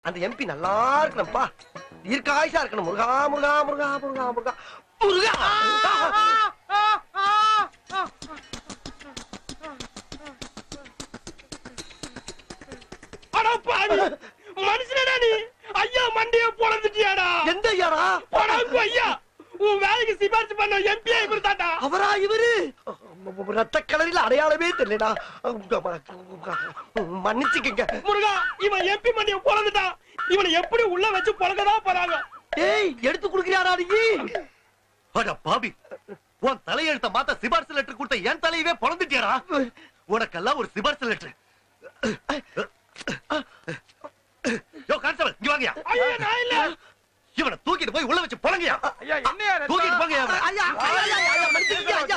அந்த எம்பி நல்லா இருக்கணும்ப்பா தீர்க்காயுசா இருக்கணும் முருகா முருகா முருகா முருகா முருகா முருகா அட பாவி மனுஷனடா நீ ஐயா மண்டைய பொளந்துட்டியாடா எந்த ஐயாரா போடாங்க ஐயா உன் வேலைக்கு சிபாரிசு பண்ண எம்பியா இவர் தாண்டா அவரா இவரு ரத்த கலரில் அடையாளமே தெரியலடா மன்னிச்சுக்கங்க முருகா இவன் எம்பி மண்டிய பொளந்துட்டான் இவனை எப்படி உள்ள வச்சு பொளக்கதான் போறாங்க ஏய் எடுத்து குடுக்கிறியாடா நீ அட பாவி உன் தலையெழுத்த மாத்த சிபாரிசு லெட்டர் கொடுத்த என் தலையவே பொழந்துட்டியாடா உனக்கெல்லாம் ஒரு சிபாரிசு லெட்டர் யோ கான்ஸ்டபிள் இங்க வாங்கயா ஐயா நான் இல்ல இவனை தூக்கிட்டு போய் உள்ள வச்சு பொழங்கயா ஐயா என்னையா தூக்கிட்டு போங்கயா ஐயா ஐயா ஐயா, ஐயா மன்னிச்சுக்கங்க ஐயா